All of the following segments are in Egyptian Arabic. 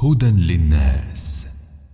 هدى للناس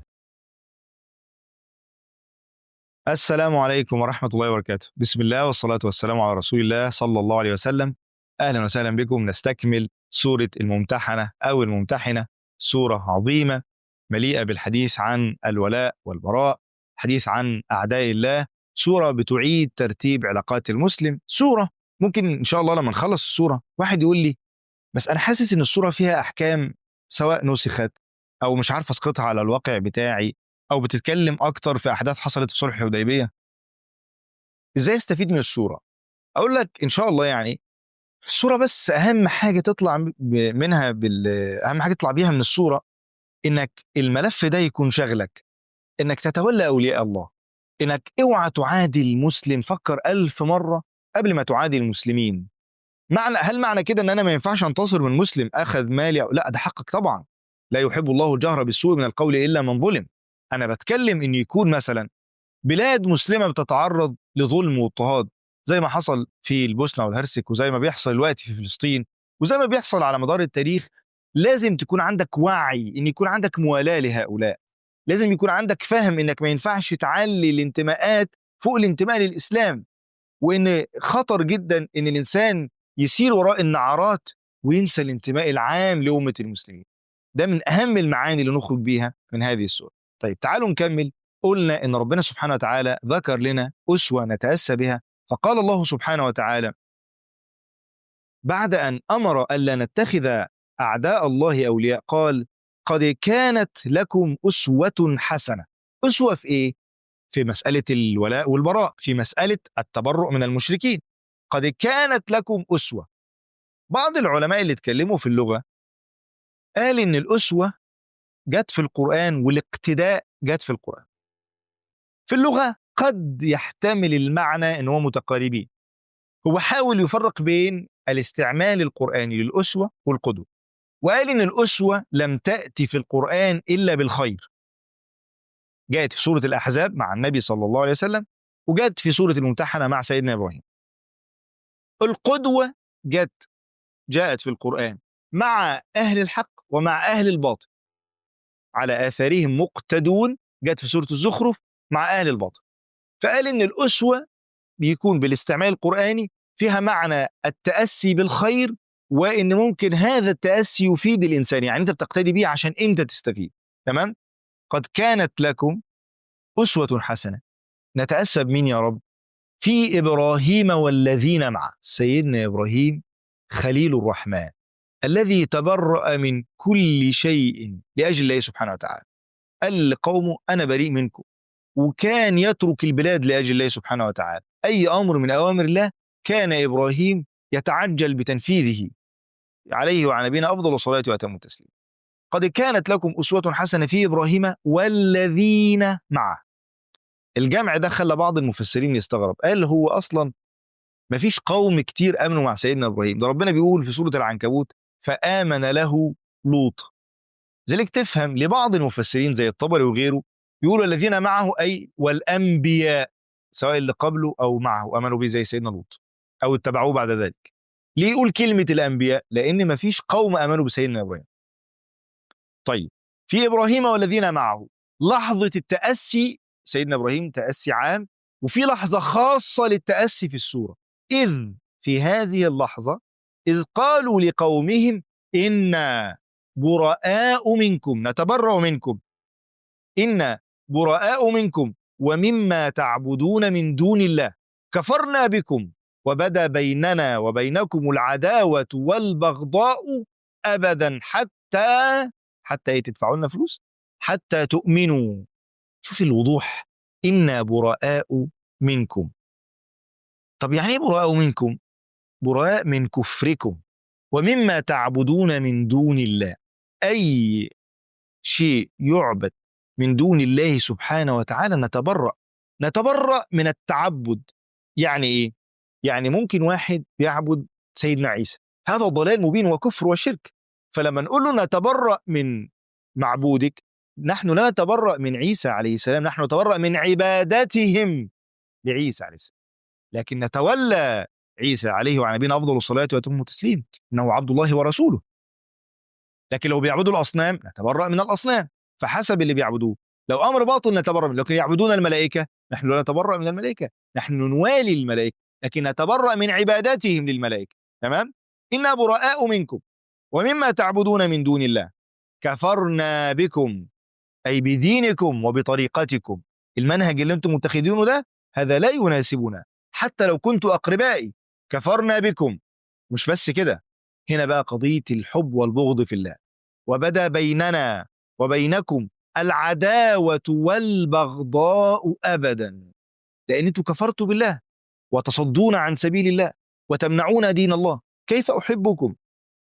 السلام عليكم ورحمة الله وبركاته بسم الله والصلاة والسلام على رسول الله صلى الله عليه وسلم أهلا وسهلا بكم نستكمل سورة الممتحنة أو الممتحنة سورة عظيمة مليئة بالحديث عن الولاء والبراء حديث عن أعداء الله سورة بتعيد ترتيب علاقات المسلم سورة ممكن إن شاء الله لما نخلص السورة واحد يقول لي بس أنا حاسس إن السورة فيها أحكام سواء نسخت أو مش عارف أسقطها على الواقع بتاعي او بتتكلم اكتر في احداث حصلت في صلح الحديبيه ازاي استفيد من الصوره اقول لك ان شاء الله يعني الصوره بس اهم حاجه تطلع ب- منها بال... اهم حاجه تطلع بيها من الصوره انك الملف ده يكون شغلك انك تتولى اولياء الله انك اوعى تعادي المسلم فكر ألف مره قبل ما تعادي المسلمين معنى هل معنى كده ان انا ما ينفعش انتصر من مسلم اخذ مالي أو لا ده حقك طبعا لا يحب الله الجهر بالسوء من القول الا من ظلم انا بتكلم ان يكون مثلا بلاد مسلمه بتتعرض لظلم واضطهاد زي ما حصل في البوسنه والهرسك وزي ما بيحصل دلوقتي في فلسطين وزي ما بيحصل على مدار التاريخ لازم تكون عندك وعي ان يكون عندك موالاه لهؤلاء لازم يكون عندك فهم انك ما ينفعش تعلي الانتماءات فوق الانتماء للاسلام وان خطر جدا ان الانسان يسير وراء النعرات وينسى الانتماء العام لامه المسلمين ده من اهم المعاني اللي نخرج بيها من هذه السوره طيب تعالوا نكمل قلنا ان ربنا سبحانه وتعالى ذكر لنا اسوه نتاسى بها فقال الله سبحانه وتعالى بعد ان امر الا نتخذ اعداء الله اولياء قال قد كانت لكم اسوه حسنه اسوه في ايه في مساله الولاء والبراء في مساله التبرؤ من المشركين قد كانت لكم اسوه بعض العلماء اللي اتكلموا في اللغه قال ان الاسوه جت في القرآن والاقتداء جت في القرآن في اللغة قد يحتمل المعنى ان هو متقاربين هو حاول يفرق بين الاستعمال القرآني للأسوة والقدوة وقال ان الأسوة لم تأتي في القرآن إلا بالخير جاءت في سورة الأحزاب مع النبي صلى الله عليه وسلم وجاءت في سورة الممتحنة مع سيدنا إبراهيم القدوة جت جاءت في القرآن مع أهل الحق ومع أهل الباطل على آثارهم مقتدون جت في سورة الزخرف مع أهل الباطل فقال إن الأسوة بيكون بالاستعمال القرآني فيها معنى التأسي بالخير وإن ممكن هذا التأسي يفيد الإنسان يعني أنت بتقتدي بيه عشان أنت تستفيد تمام قد كانت لكم أسوة حسنة نتأسى بمين يا رب في إبراهيم والذين معه سيدنا إبراهيم خليل الرحمن الذي تبرأ من كل شيء لأجل الله سبحانه وتعالى قال لقومه أنا بريء منكم وكان يترك البلاد لأجل الله سبحانه وتعالى أي أمر من أوامر الله كان إبراهيم يتعجل بتنفيذه عليه وعلى نبينا أفضل الصلاة وأتم التسليم قد كانت لكم أسوة حسنة في إبراهيم والذين معه الجمع ده خلى بعض المفسرين يستغرب قال هو أصلا مفيش قوم كتير آمنوا مع سيدنا إبراهيم ده ربنا بيقول في سورة العنكبوت فآمن له لوط ذلك تفهم لبعض المفسرين زي الطبري وغيره يقولوا الذين معه أي والأنبياء سواء اللي قبله أو معه آمنوا به زي سيدنا لوط أو اتبعوه بعد ذلك ليه يقول كلمة الأنبياء لأن مفيش قوم آمنوا بسيدنا إبراهيم طيب في إبراهيم والذين معه لحظة التأسي سيدنا إبراهيم تأسي عام وفي لحظة خاصة للتأسي في السورة إذ في هذه اللحظة إذ قالوا لقومهم إنا براء منكم نتبرأ منكم إنا براء منكم ومما تعبدون من دون الله كفرنا بكم وبدا بيننا وبينكم العداوة والبغضاء أبدا حتى حتى إيه تدفعوا لنا فلوس حتى تؤمنوا شوف الوضوح إنا براء منكم طب يعني إيه براء منكم براء من كفركم ومما تعبدون من دون الله اي شيء يعبد من دون الله سبحانه وتعالى نتبرأ نتبرأ من التعبد يعني ايه يعني ممكن واحد يعبد سيدنا عيسى هذا ضلال مبين وكفر وشرك فلما نقول له نتبرأ من معبودك نحن لا نتبرأ من عيسى عليه السلام نحن نتبرأ من عبادتهم لعيسى عليه السلام لكن نتولى عيسى عليه وعلى نبينا افضل الصلاه واتم التسليم انه عبد الله ورسوله لكن لو بيعبدوا الاصنام نتبرأ من الاصنام فحسب اللي بيعبدوه لو امر باطل نتبرأ منه لكن يعبدون الملائكه نحن لا نتبرأ من الملائكه نحن نوالي الملائكه لكن نتبرأ من عباداتهم للملائكه تمام انا براء منكم ومما تعبدون من دون الله كفرنا بكم اي بدينكم وبطريقتكم المنهج اللي انتم متخذينه ده هذا لا يناسبنا حتى لو كنتوا اقربائي كفرنا بكم مش بس كده هنا بقى قضيه الحب والبغض في الله وبدا بيننا وبينكم العداوه والبغضاء ابدا لان انتم كفرتوا بالله وتصدون عن سبيل الله وتمنعون دين الله كيف احبكم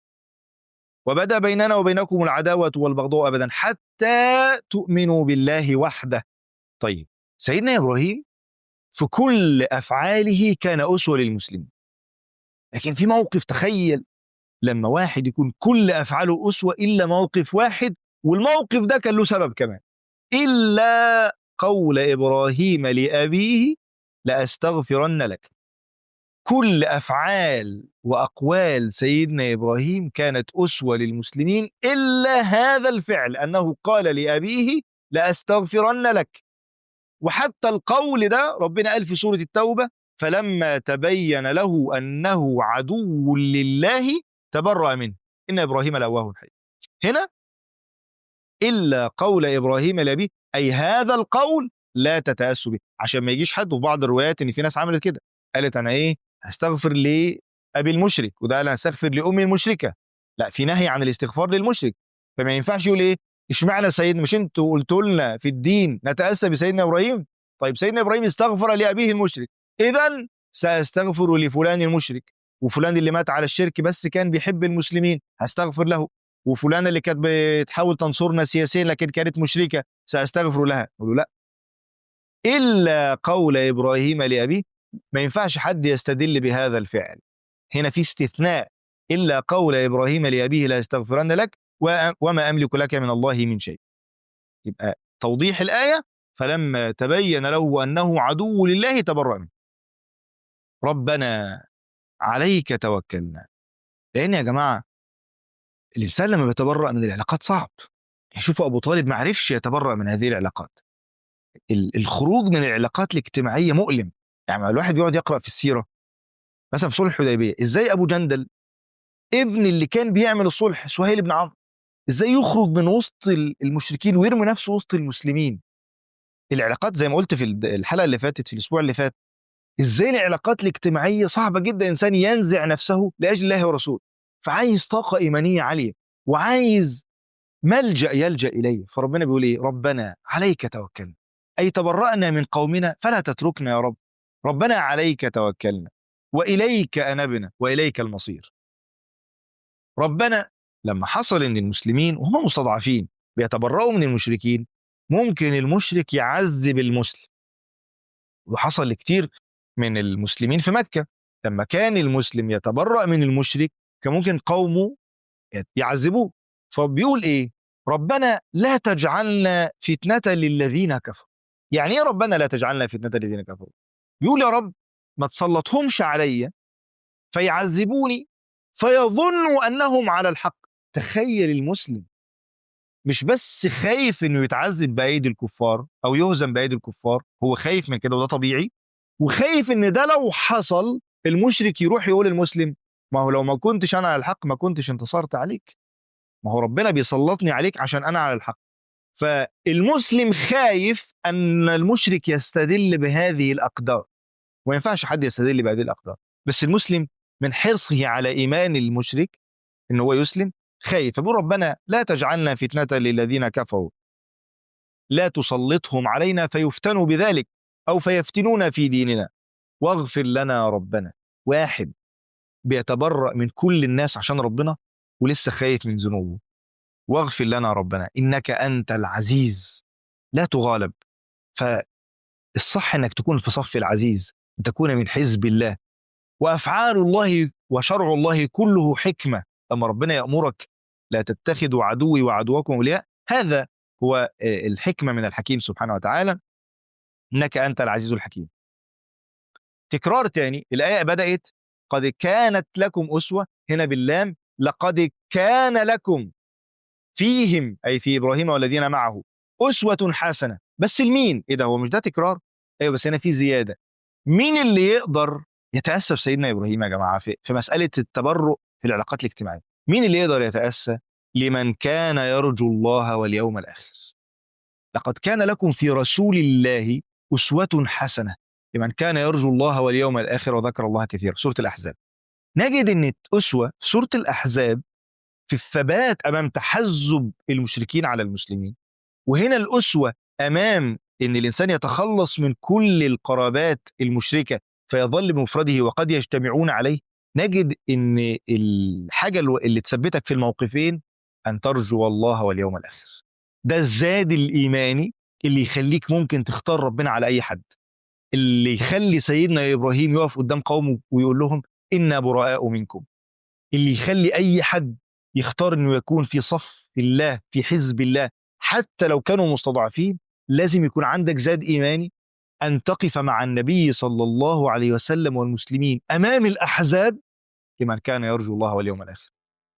وبدا بيننا وبينكم العداوه والبغضاء ابدا حتى تؤمنوا بالله وحده طيب سيدنا ابراهيم في كل افعاله كان اسوه للمسلمين لكن في موقف تخيل لما واحد يكون كل افعاله اسوه الا موقف واحد والموقف ده كان له سبب كمان الا قول ابراهيم لابيه لاستغفرن لك كل افعال واقوال سيدنا ابراهيم كانت اسوه للمسلمين الا هذا الفعل انه قال لابيه لاستغفرن لك وحتى القول ده ربنا قال في سوره التوبه فلما تبين له انه عدو لله تبرأ منه ان ابراهيم لاواه حليم هنا الا قول ابراهيم لابيه اي هذا القول لا تتاسوا به عشان ما يجيش حد في بعض الروايات ان في ناس عملت كده قالت انا ايه هستغفر لابي المشرك وده قال هستغفر لامي المشركه لا في نهي عن الاستغفار للمشرك فما ينفعش يقول ايه اشمعنى سيدنا مش انتوا قلتوا لنا في الدين نتاسى بسيدنا ابراهيم طيب سيدنا ابراهيم استغفر لابيه المشرك اذا ساستغفر لفلان المشرك وفلان اللي مات على الشرك بس كان بيحب المسلمين هستغفر له وفلان اللي كانت بتحاول تنصرنا سياسيا لكن كانت مشركه ساستغفر لها يقول لا الا قول ابراهيم لابيه ما ينفعش حد يستدل بهذا الفعل هنا في استثناء الا قول ابراهيم لابيه لا يستغفرن لك وما املك لك من الله من شيء يبقى توضيح الايه فلما تبين له انه عدو لله تبرأ منه ربنا عليك توكلنا لان يا جماعه الانسان لما بيتبرأ من العلاقات صعب يعني شوفوا ابو طالب ما عرفش يتبرأ من هذه العلاقات الخروج من العلاقات الاجتماعيه مؤلم يعني الواحد بيقعد يقرا في السيره مثلا في صلح الحديبيه ازاي ابو جندل ابن اللي كان بيعمل الصلح سهيل بن عمرو ازاي يخرج من وسط المشركين ويرمي نفسه وسط المسلمين العلاقات زي ما قلت في الحلقه اللي فاتت في الاسبوع اللي فات ازاي العلاقات الاجتماعيه صعبه جدا انسان ينزع نفسه لاجل الله ورسوله فعايز طاقه ايمانيه عاليه وعايز ملجا يلجا اليه فربنا بيقول ايه ربنا عليك توكلنا اي تبرأنا من قومنا فلا تتركنا يا رب ربنا عليك توكلنا واليك انبنا واليك المصير ربنا لما حصل ان المسلمين وهم مستضعفين بيتبرأوا من المشركين ممكن المشرك يعذب المسلم وحصل كتير من المسلمين في مكة لما كان المسلم يتبرأ من المشرك كان ممكن قومه يعذبوه فبيقول ايه ربنا لا تجعلنا فتنة للذين كفروا يعني ايه ربنا لا تجعلنا فتنة للذين كفروا بيقول يا رب ما تسلطهمش عليا فيعذبوني فيظنوا انهم على الحق تخيل المسلم مش بس خايف انه يتعذب بايدي الكفار او يهزم بايدي الكفار هو خايف من كده وده طبيعي وخايف ان ده لو حصل المشرك يروح يقول المسلم ما هو لو ما كنتش انا على الحق ما كنتش انتصرت عليك ما هو ربنا بيسلطني عليك عشان انا على الحق فالمسلم خايف ان المشرك يستدل بهذه الاقدار وما ينفعش حد يستدل بهذه الاقدار بس المسلم من حرصه على ايمان المشرك ان هو يسلم خايف فبيقول ربنا لا تجعلنا فتنه للذين كفروا لا تسلطهم علينا فيفتنوا بذلك او فيفتنونا في ديننا واغفر لنا يا ربنا واحد بيتبرأ من كل الناس عشان ربنا ولسه خايف من ذنوبه واغفر لنا ربنا انك انت العزيز لا تغالب فالصح انك تكون في صف العزيز ان تكون من حزب الله وافعال الله وشرع الله كله حكمه لما ربنا يامرك لا تتخذوا عدوي وعدوكم اولياء هذا هو الحكمه من الحكيم سبحانه وتعالى انك انت العزيز الحكيم تكرار تاني الايه بدات قد كانت لكم اسوه هنا باللام لقد كان لكم فيهم اي في ابراهيم والذين معه اسوه حسنه بس لمين ايه ده هو مش ده تكرار ايوه بس هنا في زياده مين اللي يقدر يتاسى بسيدنا ابراهيم يا جماعه في, في مساله التبرؤ في العلاقات الاجتماعيه مين اللي يقدر يتاسى لمن كان يرجو الله واليوم الاخر لقد كان لكم في رسول الله اسوه حسنه لمن كان يرجو الله واليوم الاخر وذكر الله كثيرا سوره الاحزاب نجد ان اسوه في سوره الاحزاب في الثبات امام تحزب المشركين على المسلمين وهنا الاسوه امام ان الانسان يتخلص من كل القرابات المشركه فيظل بمفرده وقد يجتمعون عليه نجد ان الحاجه اللي تثبتك في الموقفين ان ترجو الله واليوم الاخر ده الزاد الايماني اللي يخليك ممكن تختار ربنا على اي حد اللي يخلي سيدنا ابراهيم يقف قدام قومه ويقول لهم انا براء منكم اللي يخلي اي حد يختار انه يكون في صف الله في حزب الله حتى لو كانوا مستضعفين لازم يكون عندك زاد ايماني ان تقف مع النبي صلى الله عليه وسلم والمسلمين امام الاحزاب لمن كان يرجو الله واليوم الاخر.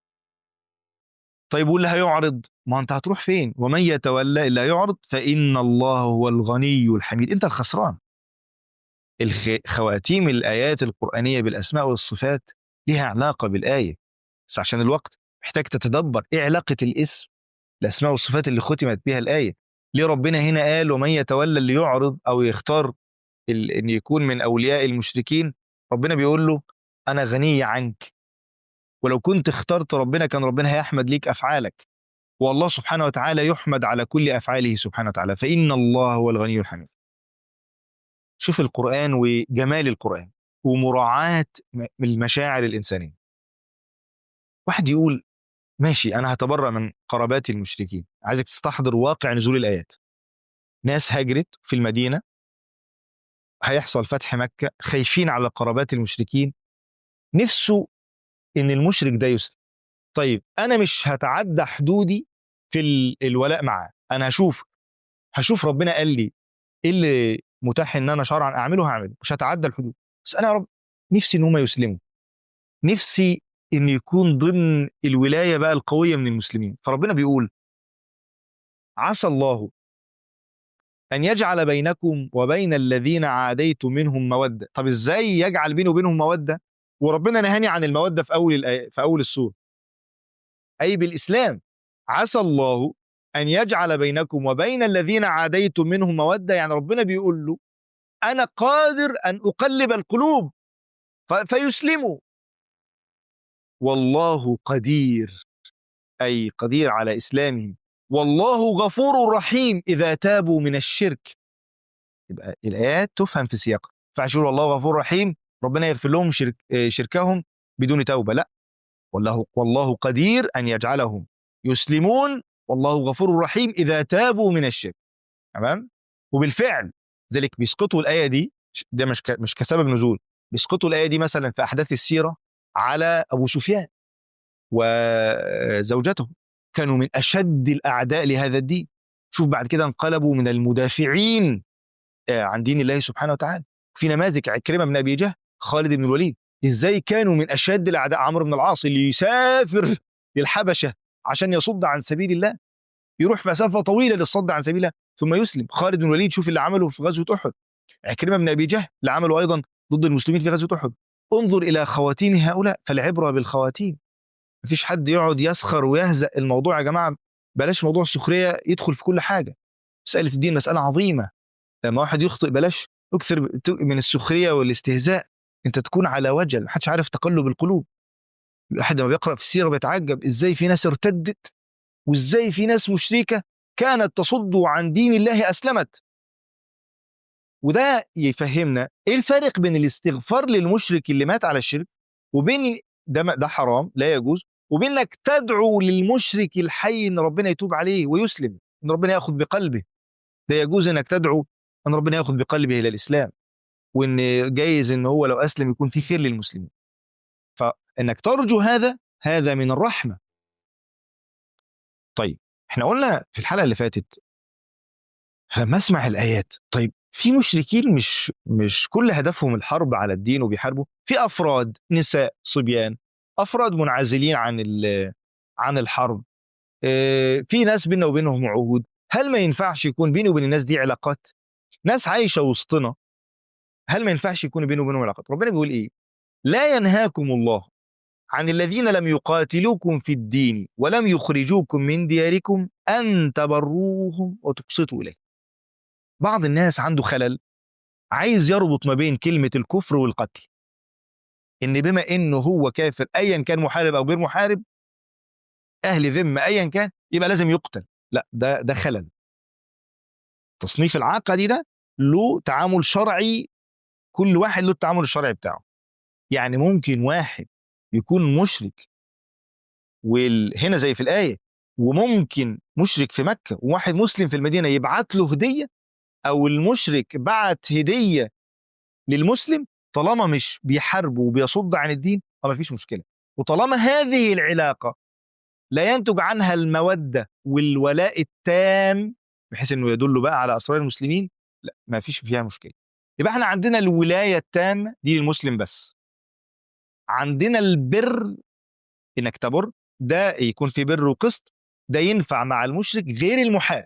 طيب واللي هيعرض ما انت هتروح فين؟ ومن يتولى الا يعرض فان الله هو الغني الحميد، انت الخسران. الخ... خواتيم الايات القرانيه بالاسماء والصفات لها علاقه بالايه. بس عشان الوقت محتاج تتدبر ايه علاقه الاسم الاسماء والصفات اللي ختمت بها الايه ليه ربنا هنا قال ومن يتولى اللي يعرض او يختار ال- ان يكون من اولياء المشركين ربنا بيقول له انا غني عنك ولو كنت اخترت ربنا كان ربنا هيحمد ليك افعالك والله سبحانه وتعالى يحمد على كل افعاله سبحانه وتعالى فان الله هو الغني الحميد شوف القران وجمال القران ومراعاه م- المشاعر الانسانيه واحد يقول ماشي انا هتبرأ من قرابات المشركين عايزك تستحضر واقع نزول الايات ناس هاجرت في المدينه هيحصل فتح مكه خايفين على قرابات المشركين نفسه ان المشرك ده يسلم طيب انا مش هتعدى حدودي في ال- الولاء معاه انا هشوف هشوف ربنا قال لي ايه اللي متاح ان انا شرعا اعمله هعمله مش هتعدى الحدود بس انا يا رب نفسي ان هم يسلموا نفسي ان يكون ضمن الولايه بقى القويه من المسلمين فربنا بيقول عسى الله ان يجعل بينكم وبين الذين عاديتم منهم موده طب ازاي يجعل بيني وبينهم موده وربنا نهاني عن الموده في اول الآية في اول السوره اي بالاسلام عسى الله ان يجعل بينكم وبين الذين عاديتم منهم موده يعني ربنا بيقول له انا قادر ان اقلب القلوب ف- فيسلموا والله قدير اي قدير على اسلامهم والله غفور رحيم اذا تابوا من الشرك يبقى الايات تفهم في سياقها فعشور الله غفور رحيم ربنا يغفر لهم شرك آه، شركهم بدون توبه لا والله والله قدير ان يجعلهم يسلمون والله غفور رحيم اذا تابوا من الشرك تمام وبالفعل ذلك بيسقطوا الايه دي ده مش ك- مش كسبب نزول بيسقطوا الايه دي مثلا في احداث السيره على ابو سفيان وزوجته كانوا من اشد الاعداء لهذا الدين شوف بعد كده انقلبوا من المدافعين آه، عن دين الله سبحانه وتعالى في نماذج عكرمه بن ابي جهل خالد بن الوليد ازاي كانوا من اشد الاعداء عمرو بن العاص اللي يسافر للحبشه عشان يصد عن سبيل الله يروح مسافه طويله للصد عن سبيل الله ثم يسلم خالد بن الوليد شوف اللي عمله في غزوه احد عكرمه بن ابي جهل اللي عمله ايضا ضد المسلمين في غزوه احد انظر الى خواتيم هؤلاء فالعبره بالخواتيم مفيش حد يقعد يسخر ويهزأ الموضوع يا جماعه بلاش موضوع السخريه يدخل في كل حاجه مساله الدين مساله عظيمه لما واحد يخطئ بلاش اكثر من السخريه والاستهزاء انت تكون على وجل محدش عارف تقلب القلوب الواحد لما بيقرا في السيره بيتعجب ازاي في ناس ارتدت وازاي في ناس مشركه كانت تصد عن دين الله اسلمت وده يفهمنا ايه الفرق بين الاستغفار للمشرك اللي مات على الشرك وبين ده ده حرام لا يجوز وبين انك تدعو للمشرك الحي ان ربنا يتوب عليه ويسلم ان ربنا ياخذ بقلبه ده يجوز انك تدعو ان ربنا ياخذ بقلبه الى الاسلام وان جايز ان هو لو اسلم يكون في خير للمسلمين فانك ترجو هذا هذا من الرحمه طيب احنا قلنا في الحلقه اللي فاتت لما اسمع الايات طيب في مشركين مش مش كل هدفهم الحرب على الدين وبيحاربوا في افراد نساء صبيان افراد منعزلين عن ال- عن الحرب آه، في ناس بيننا وبينهم عهود هل ما ينفعش يكون بيني وبين الناس دي علاقات ناس عايشه وسطنا هل ما ينفعش يكون بيني وبينهم علاقات ربنا بيقول ايه لا ينهاكم الله عن الذين لم يقاتلوكم في الدين ولم يخرجوكم من دياركم ان تبروهم وتقسطوا اليه بعض الناس عنده خلل عايز يربط ما بين كلمه الكفر والقتل ان بما انه هو كافر ايا كان محارب او غير محارب اهل ذمه ايا كان يبقى لازم يقتل لا ده ده خلل تصنيف العقدي ده له تعامل شرعي كل واحد له التعامل الشرعي بتاعه يعني ممكن واحد يكون مشرك وهنا زي في الآية وممكن مشرك في مكة وواحد مسلم في المدينة يبعت له هدية أو المشرك بعت هدية للمسلم طالما مش بيحاربه وبيصد عن الدين فما فيش مشكلة وطالما هذه العلاقة لا ينتج عنها المودة والولاء التام بحيث انه يدل بقى على اسرار المسلمين لا ما فيش فيها مشكله يبقى احنا عندنا الولايه التامه دي للمسلم بس عندنا البر انك تبر ده يكون في بر وقسط ده ينفع مع المشرك غير المحارب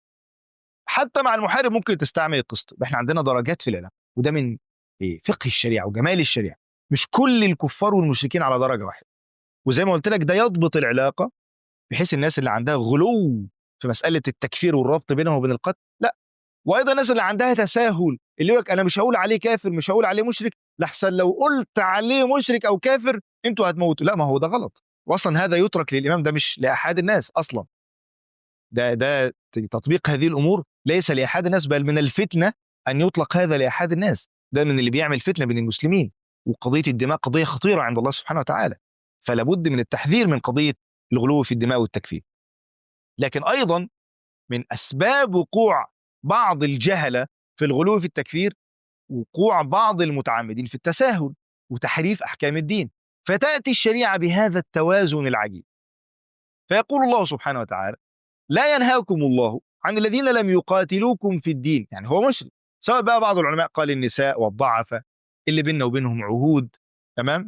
حتى مع المحارب ممكن تستعمل القسط احنا عندنا درجات في العلاقه وده من إيه؟ فقه الشريعه وجمال الشريعه مش كل الكفار والمشركين على درجه واحده وزي ما قلت لك ده يضبط العلاقه بحيث الناس اللي عندها غلو في مساله التكفير والربط بينهم وبين القتل لا وايضا الناس اللي عندها تساهل اللي يقول انا مش هقول عليه كافر مش هقول عليه مشرك لحسن لو قلت عليه مشرك او كافر انتوا هتموتوا لا ما هو ده غلط واصلا هذا يترك للامام ده مش لاحد الناس اصلا ده ده تطبيق هذه الامور ليس لاحد الناس بل من الفتنه ان يطلق هذا لاحد الناس ده من اللي بيعمل فتنه بين المسلمين وقضيه الدماء قضيه خطيره عند الله سبحانه وتعالى فلا بد من التحذير من قضيه الغلو في الدماء والتكفير لكن ايضا من اسباب وقوع بعض الجهله في الغلو في التكفير وقوع بعض المتعمدين في التساهل وتحريف احكام الدين فتاتي الشريعه بهذا التوازن العجيب فيقول الله سبحانه وتعالى لا ينهاكم الله عن الذين لم يقاتلوكم في الدين يعني هو مشرك سواء بقى بعض العلماء قال النساء والضعفة اللي بيننا وبينهم عهود تمام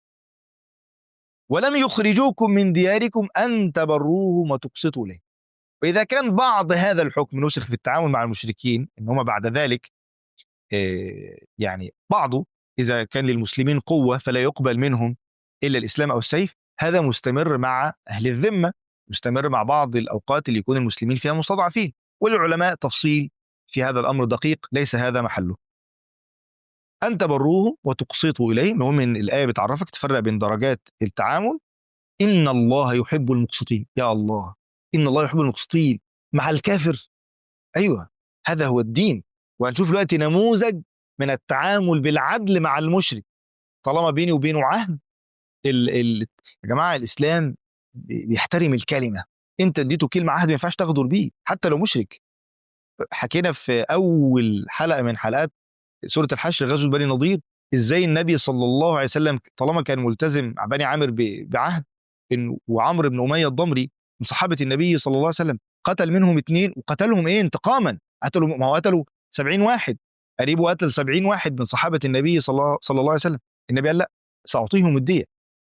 ولم يخرجوكم من دياركم أن تبروهم وتقسطوا إليه وإذا كان بعض هذا الحكم نسخ في التعامل مع المشركين إن هم بعد ذلك يعني بعضه إذا كان للمسلمين قوة فلا يقبل منهم إلا الإسلام أو السيف هذا مستمر مع أهل الذمة مستمر مع بعض الأوقات اللي يكون المسلمين فيها مستضعفين وللعلماء تفصيل في هذا الأمر دقيق ليس هذا محله أن تبروهم وتقسطوا إليهم المهم إن الآية بتعرفك تفرق بين درجات التعامل إن الله يحب المقسطين يا الله إن الله يحب المقسطين مع الكافر أيوه هذا هو الدين وهنشوف دلوقتي نموذج من التعامل بالعدل مع المشرك طالما بيني وبينه عهد ال ال يا جماعه الاسلام بيحترم الكلمه انت اديته كلمه عهد ما ينفعش تغدر بيه حتى لو مشرك حكينا في اول حلقه من حلقات سوره الحشر غزوه بني نضير ازاي النبي صلى الله عليه وسلم طالما كان ملتزم مع بني عامر بعهد إن وعمرو بن اميه الضمري من صحابه النبي صلى الله عليه وسلم قتل منهم اثنين وقتلهم ايه انتقاما قتلوا ما هو قتلوا 70 واحد قريبه قتل 70 واحد من صحابه النبي صلى الله, صلى الله عليه وسلم النبي قال لا ساعطيهم الديه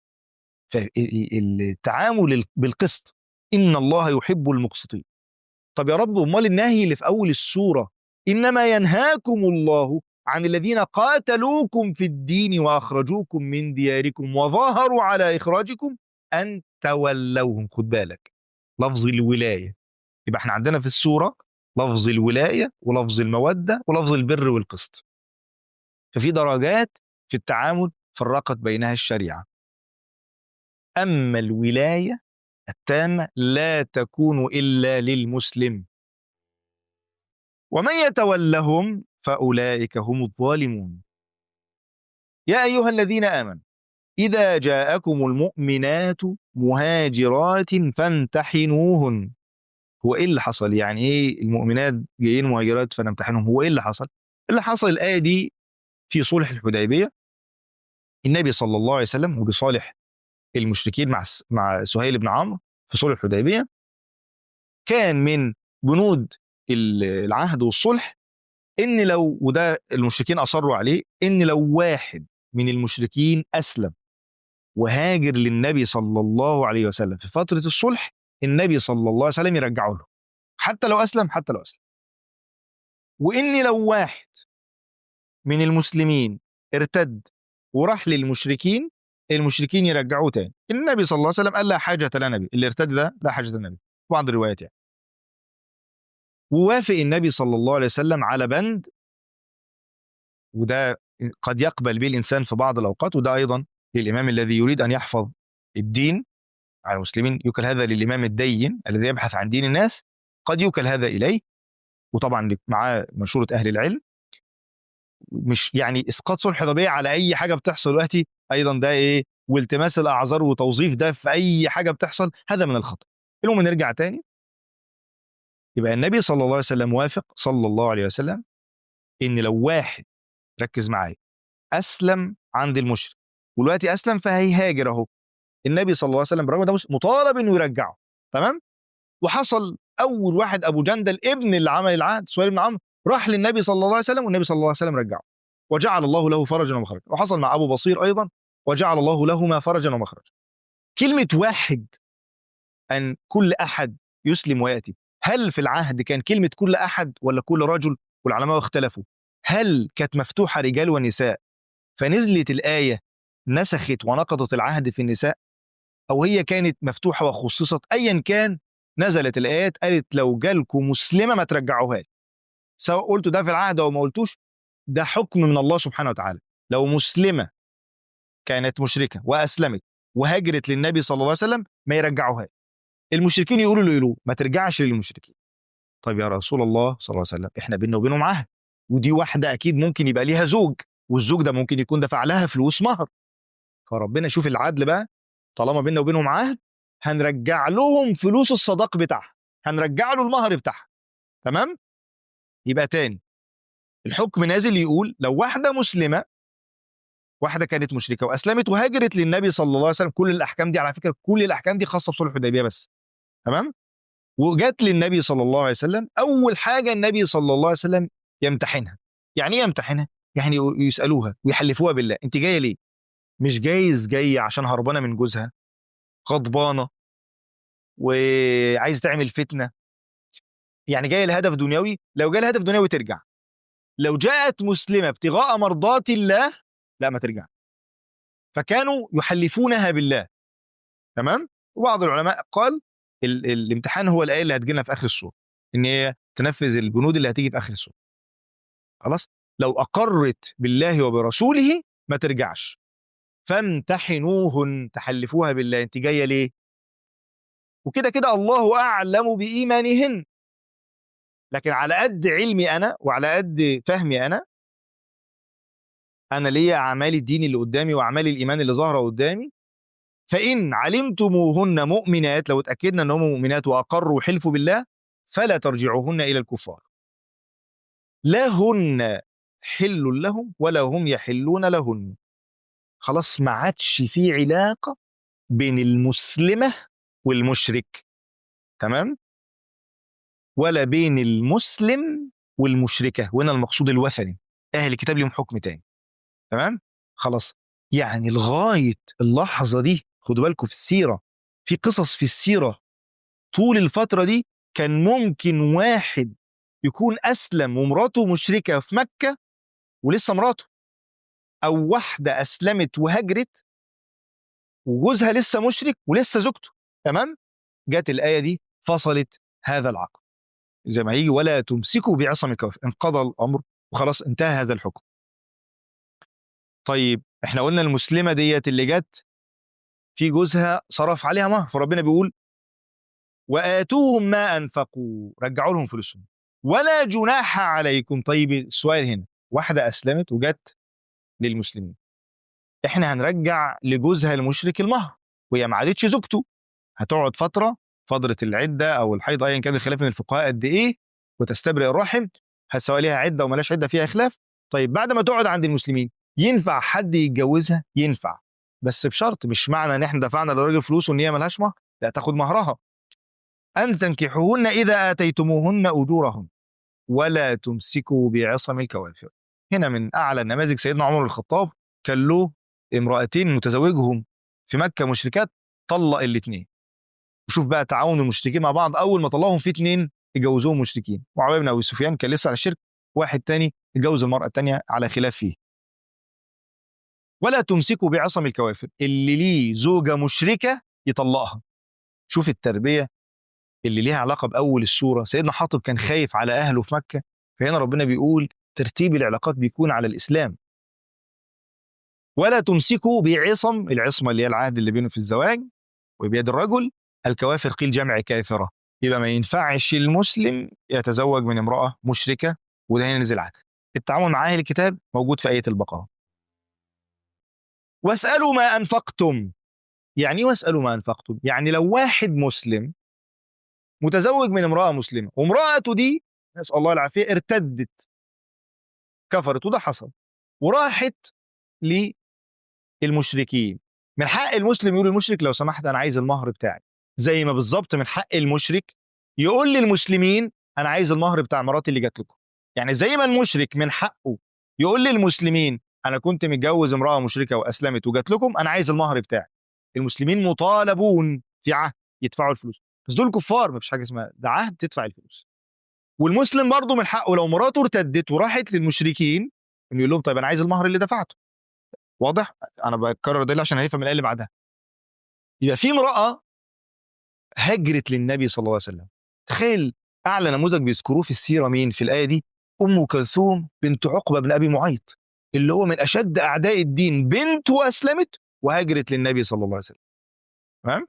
فالتعامل بالقسط ان الله يحب المقسطين طب يا رب امال النهي اللي في اول السوره انما ينهاكم الله عن الذين قاتلوكم في الدين واخرجوكم من دياركم وظاهروا على اخراجكم ان تولوهم خد بالك لفظ الولايه يبقى احنا عندنا في السوره لفظ الولايه ولفظ الموده ولفظ البر والقسط ففي درجات في التعامل فرقت بينها الشريعه اما الولايه التامه لا تكون الا للمسلم ومن يتولهم فاولئك هم الظالمون يا ايها الذين امنوا اذا جاءكم المؤمنات مهاجرات فامتحنوهن هو ايه اللي حصل يعني ايه المؤمنات جايين مهاجرات فنمتحنهم هو ايه اللي حصل اللي حصل الايه دي في صلح الحديبيه النبي صلى الله عليه وسلم وبصالح المشركين مع مع سهيل بن عمرو في صلح الحديبيه كان من بنود العهد والصلح ان لو وده المشركين اصروا عليه ان لو واحد من المشركين اسلم وهاجر للنبي صلى الله عليه وسلم في فتره الصلح النبي صلى الله عليه وسلم يرجعه له حتى لو اسلم حتى لو اسلم وان لو واحد من المسلمين ارتد وراح للمشركين المشركين يرجعوه تاني النبي صلى الله عليه وسلم قال لا حاجه لنا به اللي ارتد ده لا حاجه لنا به بعض الروايات يعني ووافق النبي صلى الله عليه وسلم على بند وده قد يقبل به الانسان في بعض الاوقات وده ايضا للامام الذي يريد ان يحفظ الدين على المسلمين يوكل هذا للامام الدين الذي يبحث عن دين الناس قد يوكل هذا اليه وطبعا معاه مشوره اهل العلم مش يعني اسقاط صلح الحديبيه على اي حاجه بتحصل دلوقتي ايضا ده ايه والتماس الاعذار وتوظيف ده في اي حاجه بتحصل هذا من الخطا المهم نرجع تاني يبقى النبي صلى الله عليه وسلم وافق صلى الله عليه وسلم ان لو واحد ركز معايا اسلم عند المشرك ودلوقتي اسلم فهيهاجر اهو النبي صلى الله عليه وسلم برغم ده مطالب انه يرجعه تمام وحصل اول واحد ابو جندل ابن اللي عمل العهد سهيل بن عمرو راح للنبي صلى الله عليه وسلم والنبي صلى الله عليه وسلم رجعه وجعل الله له فرجا ومخرجا وحصل مع ابو بصير ايضا وجعل الله لهما فرجا ومخرجا كلمه واحد ان كل احد يسلم وياتي هل في العهد كان كلمه كل احد ولا كل رجل والعلماء اختلفوا هل كانت مفتوحه رجال ونساء فنزلت الايه نسخت ونقضت العهد في النساء او هي كانت مفتوحه وخصصت ايا كان نزلت الايات قالت لو جالكم مسلمه ما ترجعوهاش سواء قلتوا ده في العهد او ما قلتوش ده حكم من الله سبحانه وتعالى لو مسلمه كانت مشركه واسلمت وهاجرت للنبي صلى الله عليه وسلم ما يرجعوهاش المشركين يقولوا له يقولوا ما ترجعش للمشركين طيب يا رسول الله صلى الله عليه وسلم احنا بيننا وبينهم عهد ودي واحده اكيد ممكن يبقى ليها زوج والزوج ده ممكن يكون دفع لها فلوس مهر فربنا يشوف العدل بقى طالما بيننا وبينهم عهد هنرجع لهم فلوس الصداق بتاعها هنرجع له المهر بتاعها تمام يبقى تاني الحكم نازل يقول لو واحده مسلمه واحده كانت مشركه واسلمت وهاجرت للنبي صلى الله عليه وسلم كل الاحكام دي على فكره كل الاحكام دي خاصه بصلح الحديبيه بس تمام وجت للنبي صلى الله عليه وسلم اول حاجه النبي صلى الله عليه وسلم يمتحنها يعني ايه يمتحنها يعني يسالوها ويحلفوها بالله انت جايه ليه مش جايز جايه عشان هربانه من جوزها غضبانه وعايز تعمل فتنه يعني جايه لهدف دنيوي لو جاء لهدف دنيوي ترجع لو جاءت مسلمه ابتغاء مرضات الله لا ما ترجع فكانوا يحلفونها بالله تمام وبعض العلماء قال ال الامتحان هو الايه اللي هتجينا في اخر السوره ان هي تنفذ البنود اللي هتيجي في اخر السوره خلاص لو اقرت بالله وبرسوله ما ترجعش فامتحنوهن تحلفوها بالله انت جايه ليه وكده كده الله اعلم بايمانهن لكن على قد علمي انا وعلى قد فهمي انا انا ليا اعمال الدين اللي قدامي واعمال الايمان اللي ظاهره قدامي فان علمتموهن مؤمنات لو اتاكدنا ان هم مؤمنات واقروا وحلفوا بالله فلا ترجعوهن الى الكفار لا هن حل لهم ولا هم يحلون لهن خلاص ما عادش في علاقه بين المسلمه والمشرك تمام ولا بين المسلم والمشركه وهنا المقصود الوثني اهل الكتاب لهم حكم تاني تمام خلاص يعني لغايه اللحظه دي خدوا بالكم في السيره في قصص في السيره طول الفتره دي كان ممكن واحد يكون اسلم ومراته مشركه في مكه ولسه مراته او واحده اسلمت وهجرت وجوزها لسه مشرك ولسه زوجته تمام جت الايه دي فصلت هذا العقد زي ما هيجي ولا تمسكوا بعصم الكوافر انقضى الامر وخلاص انتهى هذا الحكم طيب احنا قلنا المسلمه ديت اللي جت في جوزها صرف عليها مهر فربنا بيقول واتوهم ما انفقوا رجعوا لهم فلوسهم ولا جناح عليكم طيب السؤال هنا واحده اسلمت وجت للمسلمين احنا هنرجع لجوزها المشرك المهر وهي ما عادتش زوجته هتقعد فتره فتره العده او الحيض ايا كان الخلاف من الفقهاء قد ايه وتستبرئ الرحم هل سواء ليها عده وملاش عده فيها خلاف طيب بعد ما تقعد عند المسلمين ينفع حد يتجوزها ينفع بس بشرط مش معنى ان احنا دفعنا للراجل فلوس وان هي ملهاش مهر لا تاخد مهرها ان تنكحوهن اذا اتيتموهن اجورهن ولا تمسكوا بعصم الكوافر هنا من اعلى النماذج سيدنا عمر بن الخطاب كان له امرأتين متزوجهم في مكة مشركات طلق الاثنين وشوف بقى تعاون المشركين مع بعض اول ما طلعهم في اتنين اتجوزوهم مشركين معاويه بن ابي سفيان كان لسه على الشرك واحد تاني اتجوز المراه التانيه على خلاف فيه ولا تمسكوا بعصم الكوافر اللي ليه زوجه مشركه يطلقها شوف التربيه اللي ليها علاقه باول السوره سيدنا حاطب كان خايف على اهله في مكه فهنا ربنا بيقول ترتيب العلاقات بيكون على الاسلام ولا تمسكوا بعصم العصمه اللي هي العهد اللي بينه في الزواج وبيد الرجل الكوافر قيل جمع كافره يبقى ما ينفعش المسلم يتزوج من امراه مشركه وده هنا نزل عهد التعاون مع اهل الكتاب موجود في ايه البقره واسالوا ما انفقتم يعني ايه واسالوا ما انفقتم يعني لو واحد مسلم متزوج من امراه مسلمه وامراته دي نسال الله العافيه ارتدت كفرت وده حصل وراحت للمشركين من حق المسلم يقول للمشرك لو سمحت انا عايز المهر بتاعي زي ما بالظبط من حق المشرك يقول للمسلمين انا عايز المهر بتاع مراتي اللي جات لكم يعني زي ما المشرك من حقه يقول للمسلمين انا كنت متجوز امراه مشركه واسلمت وجات لكم انا عايز المهر بتاعي المسلمين مطالبون في عهد يدفعوا الفلوس بس دول كفار مفيش حاجه اسمها ده عهد تدفع الفلوس والمسلم برضه من حقه لو مراته ارتدت وراحت للمشركين انه يقول لهم طيب انا عايز المهر اللي دفعته واضح انا بكرر ده عشان هيفهم الايه اللي بعدها يبقى في امراه هجرت للنبي صلى الله عليه وسلم تخيل اعلى نموذج بيذكروه في السيره مين في الايه دي ام كلثوم بنت عقبه بن ابي معيط اللي هو من اشد اعداء الدين بنت واسلمت وهاجرت للنبي صلى الله عليه وسلم تمام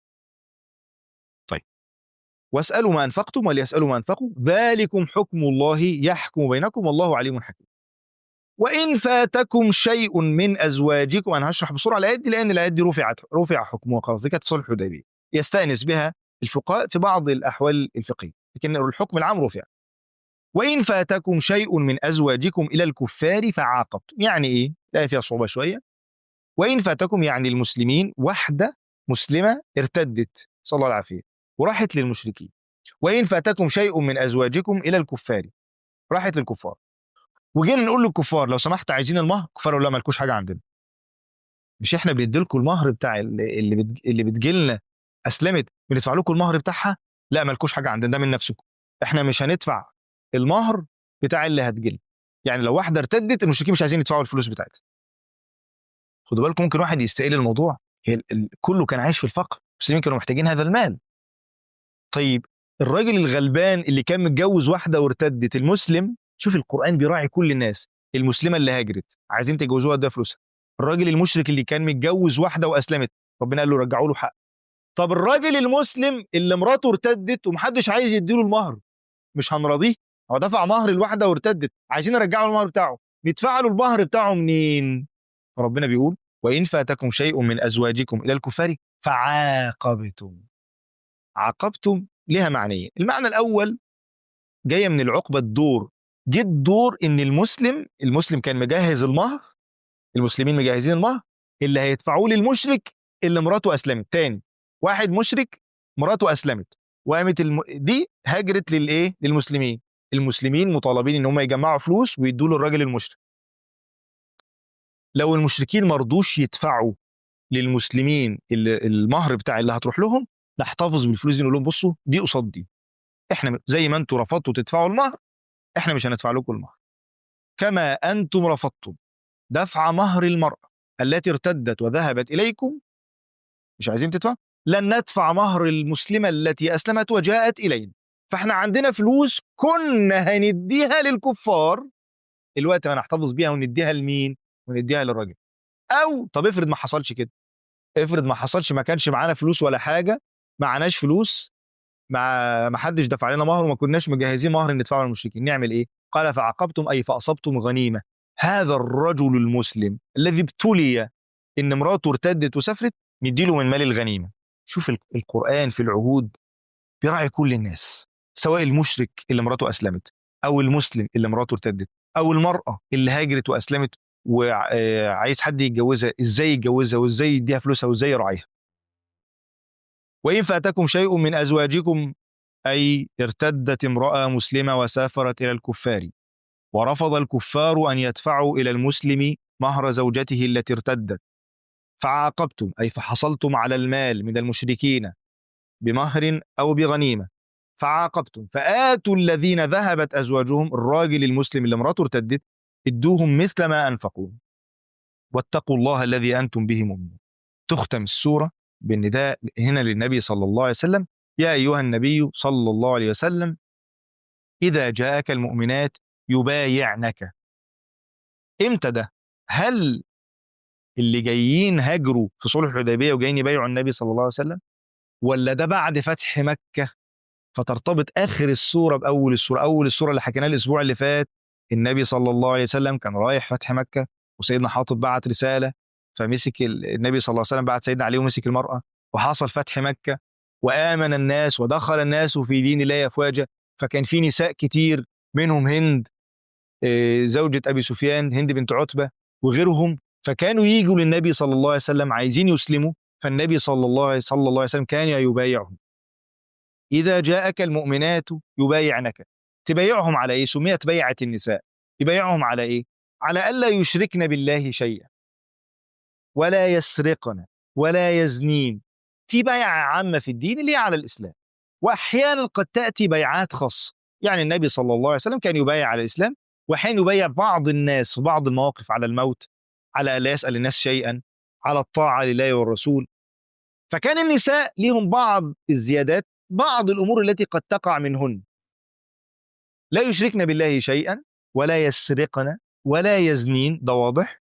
طيب واسالوا ما انفقتم وليسالوا ما انفقوا ذلكم حكم الله يحكم بينكم والله عليم حكيم وان فاتكم شيء من ازواجكم انا هشرح بسرعه الايات دي لان الايات دي رفعت رفع حكمها خلاص دي كانت في صلح الحديبيه يستانس بها الفقهاء في بعض الاحوال الفقهيه لكن الحكم العام رفع وان فاتكم شيء من ازواجكم الى الكفار فعاقبتم يعني ايه الايه فيها صعوبه شويه وان فاتكم يعني المسلمين واحده مسلمه ارتدت صلى الله العافيه وراحت للمشركين وان فاتكم شيء من ازواجكم الى الكفار راحت للكفار وجينا نقول للكفار لو سمحت عايزين المهر الكفار يقولوا لا مالكوش حاجه عندنا مش احنا بندي لكم المهر بتاع اللي اللي, بتج... اللي بتجي لنا اسلمت بندفع لكم المهر بتاعها لا مالكوش حاجه عندنا ده من نفسكم احنا مش هندفع المهر بتاع اللي هتجي يعني لو واحده ارتدت المشركين مش عايزين يدفعوا الفلوس بتاعتها خدوا بالكم ممكن واحد يستقل الموضوع هي ال... ال... كله كان عايش في الفقر المسلمين كانوا محتاجين هذا المال طيب الراجل الغلبان اللي كان متجوز واحده وارتدت المسلم شوف القرآن بيراعي كل الناس المسلمة اللي هاجرت عايزين تجوزوها ده فلوسها الراجل المشرك اللي كان متجوز واحدة وأسلمت ربنا قال له رجعوا له حق طب الراجل المسلم اللي مراته ارتدت ومحدش عايز يديله المهر مش هنراضيه هو دفع مهر الواحدة وارتدت عايزين نرجعه المهر بتاعه ندفع له المهر بتاعه منين ربنا بيقول وإن فاتكم شيء من أزواجكم إلى الكفار فعاقبتم عاقبتم لها معنيين المعنى الأول جاية من العقبة الدور جه الدور ان المسلم المسلم كان مجهز المهر المسلمين مجهزين المهر اللي هيدفعوه للمشرك اللي مراته اسلمت تاني واحد مشرك مراته اسلمت وقامت الم... دي هاجرت للايه للمسلمين المسلمين مطالبين ان هم يجمعوا فلوس ويدوا للراجل المشرك لو المشركين ما رضوش يدفعوا للمسلمين اللي المهر بتاع اللي هتروح لهم نحتفظ بالفلوس دي نقول لهم بصوا دي قصاد دي احنا زي ما انتوا رفضتوا تدفعوا المهر احنا مش هندفع لكم المهر كما انتم رفضتم دفع مهر المراه التي ارتدت وذهبت اليكم مش عايزين تدفع لن ندفع مهر المسلمه التي اسلمت وجاءت الينا فاحنا عندنا فلوس كنا هنديها للكفار الوقت هنحتفظ بيها ونديها لمين ونديها للراجل او طب افرض ما حصلش كده افرض ما حصلش ما كانش معانا فلوس ولا حاجه معناش فلوس ما ما حدش دفع لنا مهر وما كناش مجهزين مهر ندفعه للمشركين نعمل ايه قال فعاقبتم اي فاصبتم غنيمه هذا الرجل المسلم الذي ابتلي ان مراته ارتدت وسافرت نديله من مال الغنيمه شوف القران في العهود بيراعي كل الناس سواء المشرك اللي مراته اسلمت او المسلم اللي مراته ارتدت او المراه اللي هاجرت واسلمت وعايز حد يتجوزها ازاي يتجوزها وازاي يديها فلوسها وازاي يراعيها وإن فاتكم شيء من أزواجكم أي ارتدت امرأة مسلمة وسافرت إلى الكفار ورفض الكفار أن يدفعوا إلى المسلم مهر زوجته التي ارتدت فعاقبتم أي فحصلتم على المال من المشركين بمهر أو بغنيمة فعاقبتم فآتوا الذين ذهبت أزواجهم الراجل المسلم اللي مراته ارتدت ادوهم مثل ما أنفقوا واتقوا الله الذي أنتم به مؤمنون تختم السورة بالنداء هنا للنبي صلى الله عليه وسلم يا أيها النبي صلى الله عليه وسلم إذا جاءك المؤمنات يبايعنك إمتى ده؟ هل اللي جايين هاجروا في صلح الحديبية وجايين يبايعوا النبي صلى الله عليه وسلم ولا ده بعد فتح مكة فترتبط آخر السورة بأول السورة أول السورة اللي حكيناها الأسبوع اللي فات النبي صلى الله عليه وسلم كان رايح فتح مكة وسيدنا حاطب بعت رسالة فمسك النبي صلى الله عليه وسلم بعت سيدنا علي ومسك المرأة وحصل فتح مكة وآمن الناس ودخل الناس في دين الله أفواجا فكان في نساء كتير منهم هند زوجة أبي سفيان هند بنت عتبة وغيرهم فكانوا يجوا للنبي صلى الله عليه وسلم عايزين يسلموا فالنبي صلى الله عليه صلى الله عليه وسلم كان يبايعهم إذا جاءك المؤمنات يبايعنك تبايعهم على إيه؟ سميت بيعة النساء يبايعهم على إيه؟ على ألا يشركن بالله شيئا ولا يسرقن ولا يزنين في بيعة عامة في الدين اللي هي على الإسلام وأحيانا قد تأتي بيعات خاصة يعني النبي صلى الله عليه وسلم كان يبايع على الإسلام وحين يبايع بعض الناس في بعض المواقف على الموت على ألا يسأل الناس شيئا على الطاعة لله والرسول فكان النساء لهم بعض الزيادات بعض الأمور التي قد تقع منهن لا يشركن بالله شيئا ولا يسرقن ولا يزنين ده واضح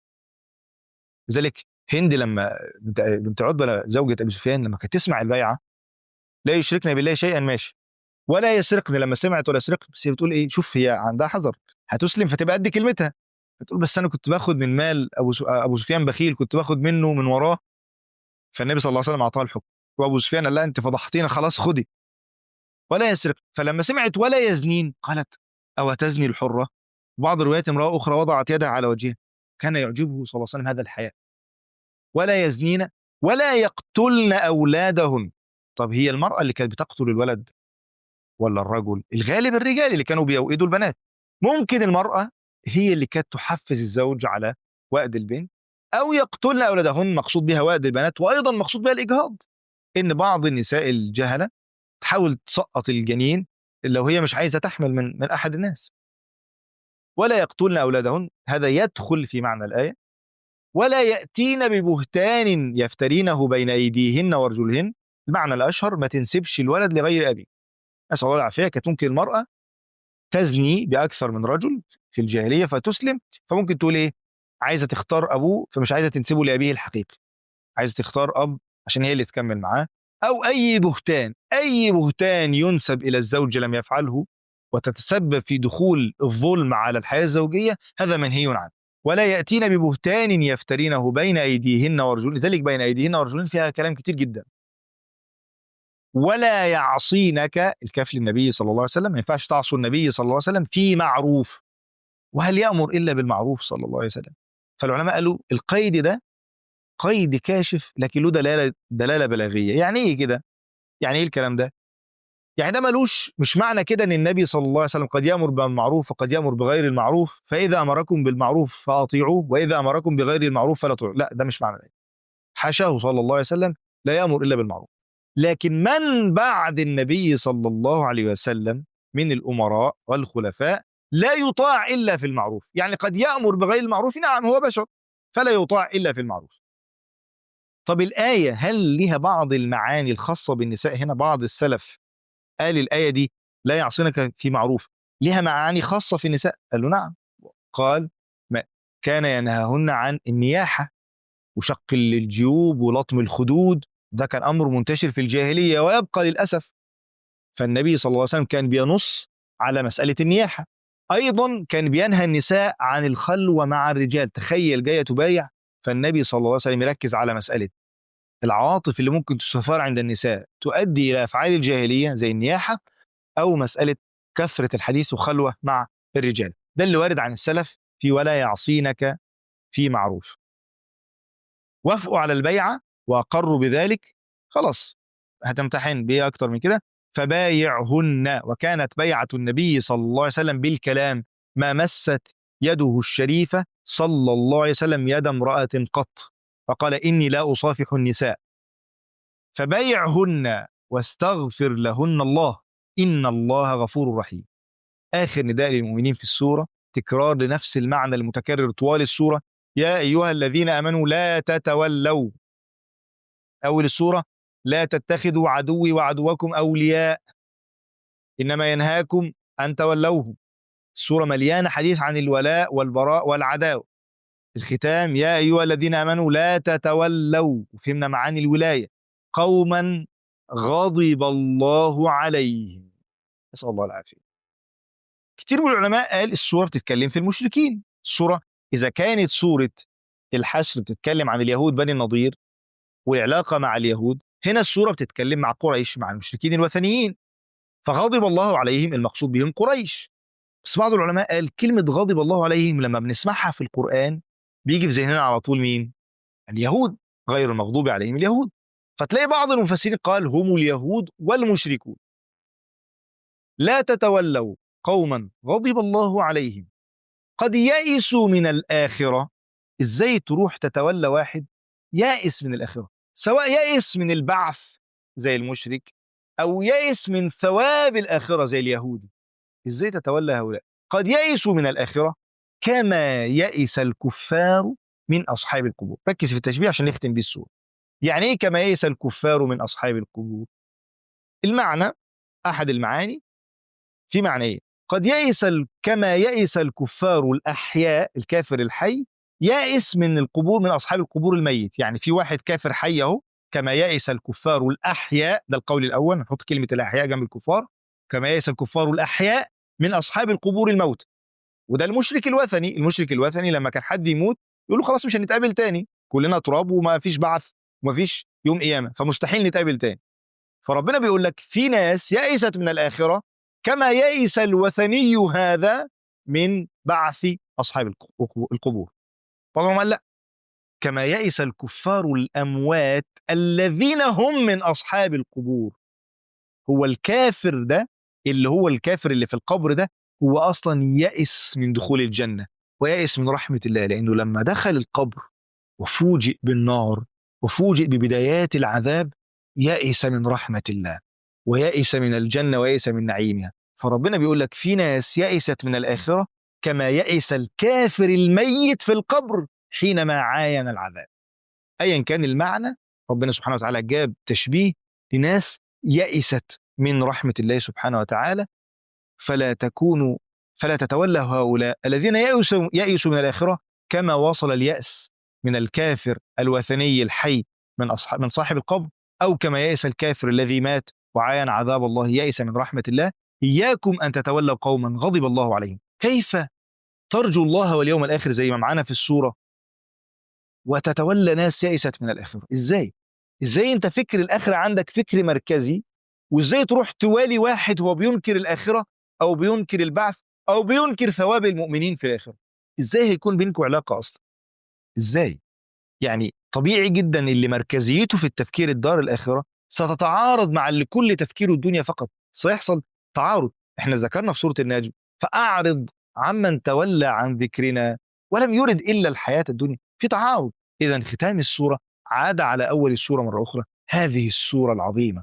لذلك هند لما بنت عتبه زوجة ابي سفيان لما كانت تسمع البيعه لا يشركن بالله شيئا ماشي ولا يسرقن لما سمعت ولا يسرقن بس هي بتقول ايه شوف هي عندها حذر هتسلم فتبقى قد كلمتها بتقول بس انا كنت باخد من مال ابو ابو سفيان بخيل كنت باخد منه من وراه فالنبي صلى الله عليه وسلم اعطاها الحكم وابو سفيان قال لها انت فضحتينا خلاص خدي ولا يسرق فلما سمعت ولا يزنين قالت او تزني الحره بعض الروايات امراه اخرى وضعت يدها على وجهها كان يعجبه صلى الله عليه وسلم هذا الحياء ولا يزنين ولا يقتلن اولادهن طب هي المراه اللي كانت بتقتل الولد ولا الرجل الغالب الرجال اللي كانوا بيوئدوا البنات ممكن المراه هي اللي كانت تحفز الزوج على وأد البنت أو يقتلن أولادهن مقصود بها وأد البنات وأيضا مقصود بها الإجهاض إن بعض النساء الجهلة تحاول تسقط الجنين لو هي مش عايزة تحمل من من أحد الناس ولا يقتلن أولادهن هذا يدخل في معنى الآية ولا يأتين ببهتان يفترينه بين أيديهن وأرجلهن المعنى الأشهر ما تنسبش الولد لغير أبيه نسأل الله العافية كانت ممكن المرأة تزني بأكثر من رجل في الجاهلية فتسلم فممكن تقول إيه عايزة تختار أبوه فمش عايزة تنسبه لأبيه الحقيقي عايزة تختار أب عشان هي اللي تكمل معاه أو أي بهتان أي بهتان ينسب إلى الزوج لم يفعله وتتسبب في دخول الظلم على الحياة الزوجية هذا منهي عنه ولا يأتين ببهتان يفترينه بين أيديهن وأرجلهن لذلك بين أيديهن وأرجلهن فيها كلام كتير جدا ولا يعصينك الكاف للنبي صلى الله عليه وسلم ما ينفعش تعصوا النبي صلى الله عليه وسلم في معروف وهل يأمر إلا بالمعروف صلى الله عليه وسلم فالعلماء قالوا القيد ده قيد كاشف لكن له دلالة دلالة بلاغية يعني إيه كده يعني إيه الكلام ده يعني ده ملوش مش معنى كده ان النبي صلى الله عليه وسلم قد يامر بالمعروف وقد يامر بغير المعروف فاذا امركم بالمعروف فاطيعوه واذا امركم بغير المعروف فلا تطيعوه لا ده مش معنى ده حاشاه صلى الله عليه وسلم لا يامر الا بالمعروف لكن من بعد النبي صلى الله عليه وسلم من الامراء والخلفاء لا يطاع الا في المعروف يعني قد يامر بغير المعروف نعم هو بشر فلا يطاع الا في المعروف طب الايه هل لها بعض المعاني الخاصه بالنساء هنا بعض السلف قال الآية دي لا يعصينك في معروف لها معاني خاصة في النساء قال له نعم قال ما كان ينهاهن عن النياحة وشق الجيوب ولطم الخدود ده كان أمر منتشر في الجاهلية ويبقى للأسف فالنبي صلى الله عليه وسلم كان بينص على مسألة النياحة أيضا كان بينهى النساء عن الخلوة مع الرجال تخيل جاية تبايع فالنبي صلى الله عليه وسلم يركز على مسألة العواطف اللي ممكن تستثار عند النساء تؤدي الى افعال الجاهليه زي النياحه او مساله كثره الحديث وخلوه مع الرجال ده اللي وارد عن السلف في ولا يعصينك في معروف وافقوا على البيعه واقروا بذلك خلاص هتمتحن بيه اكتر من كده فبايعهن وكانت بيعه النبي صلى الله عليه وسلم بالكلام ما مست يده الشريفه صلى الله عليه وسلم يد امراه قط فقال إني لا أصافح النساء فبيعهن واستغفر لهن الله إن الله غفور رحيم آخر نداء للمؤمنين في السورة تكرار لنفس المعنى المتكرر طوال السورة يا أيها الذين آمنوا لا تتولوا أول السورة لا تتخذوا عدوي وعدوكم أولياء إنما ينهاكم أن تولوهم السورة مليانة حديث عن الولاء والبراء والعداوة الختام يا أيها الذين آمنوا لا تتولوا وفهمنا معاني الولاية قوما غضب الله عليهم نسأل الله العافية كتير من العلماء قال السورة بتتكلم في المشركين السورة إذا كانت سورة الحشر بتتكلم عن اليهود بني النضير والعلاقة مع اليهود هنا السورة بتتكلم مع قريش مع المشركين الوثنيين فغضب الله عليهم المقصود بهم قريش بس بعض العلماء قال كلمة غضب الله عليهم لما بنسمعها في القرآن بيجي في ذهننا على طول مين؟ اليهود غير المغضوب عليهم اليهود فتلاقي بعض المفسرين قال هم اليهود والمشركون لا تتولوا قوما غضب الله عليهم قد يئسوا من الآخرة إزاي تروح تتولى واحد يائس من الآخرة سواء يئس من البعث زي المشرك أو يئس من ثواب الآخرة زي اليهودي إزاي تتولى هؤلاء قد يئسوا من الآخرة كما يئس الكفار من أصحاب القبور ركز في التشبيه عشان نختم بيه السورة يعني إيه كما يئس الكفار من أصحاب القبور المعنى أحد المعاني في معنيين قد يئس ال- كما يئس الكفار الأحياء الكافر الحي يائس من القبور من أصحاب القبور الميت يعني في واحد كافر حي أهو كما يئس الكفار الأحياء ده القول الأول نحط كلمة الأحياء جنب الكفار كما يئس الكفار الأحياء من أصحاب القبور الموت وده المشرك الوثني المشرك الوثني لما كان حد يموت يقول له خلاص مش هنتقابل تاني كلنا تراب وما فيش بعث وما فيش يوم قيامة فمستحيل نتقابل تاني فربنا بيقول لك في ناس يئست من الآخرة كما يئس الوثني هذا من بعث أصحاب الق- القبور بعضهم قال لا كما يئس الكفار الأموات الذين هم من أصحاب القبور هو الكافر ده اللي هو الكافر اللي في القبر ده هو أصلا يئس من دخول الجنة ويئس من رحمة الله لأنه لما دخل القبر وفوجئ بالنار وفوجئ ببدايات العذاب يئس من رحمة الله ويئس من الجنة ويئس من نعيمها فربنا بيقول لك في ناس يئست من الآخرة كما يئس الكافر الميت في القبر حينما عاين العذاب أيا كان المعنى ربنا سبحانه وتعالى جاب تشبيه لناس يئست من رحمة الله سبحانه وتعالى فلا تكونوا فلا تتولوا هؤلاء الذين يئسوا يئسوا من الآخرة كما وصل اليأس من الكافر الوثني الحي من أصحاب من صاحب القبر أو كما يئس الكافر الذي مات وعاين عذاب الله يئس من رحمة الله إياكم أن تتولوا قوما غضب الله عليهم كيف ترجو الله واليوم الآخر زي ما معانا في السورة وتتولى ناس يئست من الآخرة إزاي؟ إزاي أنت فكر الآخرة عندك فكر مركزي وإزاي تروح توالي واحد هو بينكر الآخرة أو بينكر البعث أو بينكر ثواب المؤمنين في الآخرة إزاي هيكون بينكم علاقة أصلا؟ إزاي؟ يعني طبيعي جدا اللي مركزيته في التفكير الدار الآخرة ستتعارض مع اللي كل تفكيره الدنيا فقط سيحصل تعارض احنا ذكرنا في سورة النجم فأعرض عمن تولى عن ذكرنا ولم يرد إلا الحياة الدنيا في تعارض إذا ختام السورة عاد على أول السورة مرة أخرى هذه السورة العظيمة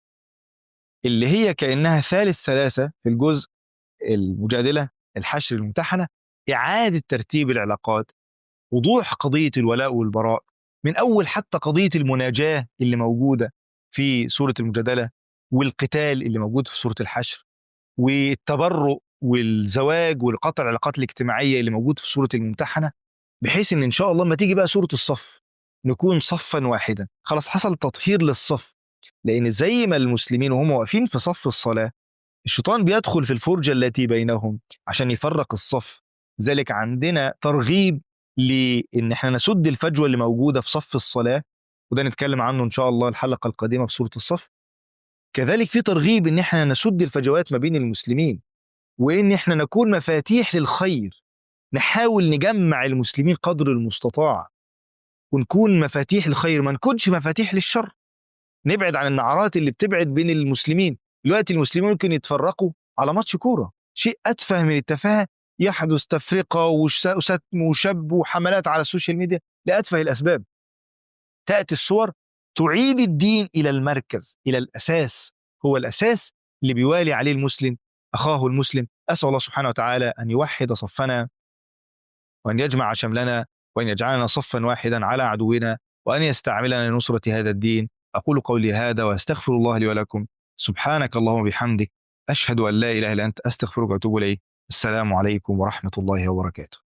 اللي هي كأنها ثالث ثلاثة في الجزء المجادلة الحشر الممتحنة إعادة ترتيب العلاقات وضوح قضية الولاء والبراء من أول حتى قضية المناجاة اللي موجودة في سورة المجادلة والقتال اللي موجود في سورة الحشر والتبرؤ والزواج والقطع العلاقات الاجتماعية اللي موجود في سورة الممتحنة بحيث ان ان شاء الله لما تيجي بقى سورة الصف نكون صفا واحدا خلاص حصل تطهير للصف لان زي ما المسلمين وهم واقفين في صف الصلاة الشيطان بيدخل في الفرجة التي بينهم عشان يفرق الصف ذلك عندنا ترغيب لان احنا نسد الفجوة اللي موجودة في صف الصلاة وده نتكلم عنه ان شاء الله الحلقة القادمة في سورة الصف كذلك في ترغيب ان احنا نسد الفجوات ما بين المسلمين وان احنا نكون مفاتيح للخير نحاول نجمع المسلمين قدر المستطاع ونكون مفاتيح الخير ما نكونش مفاتيح للشر نبعد عن النعرات اللي بتبعد بين المسلمين دلوقتي المسلمين ممكن يتفرقوا على ماتش كوره شيء اتفه من التفاهه يحدث تفرقه وش- وستم وشب وحملات على السوشيال ميديا لاتفه الاسباب تاتي الصور تعيد الدين الى المركز الى الاساس هو الاساس اللي بيوالي عليه المسلم اخاه المسلم اسال الله سبحانه وتعالى ان يوحد صفنا وان يجمع شملنا وان يجعلنا صفا واحدا على عدونا وان يستعملنا لنصره هذا الدين اقول قولي هذا واستغفر الله لي ولكم سبحانك اللهم وبحمدك اشهد ان لا اله الا انت استغفرك واتوب اليك السلام عليكم ورحمه الله وبركاته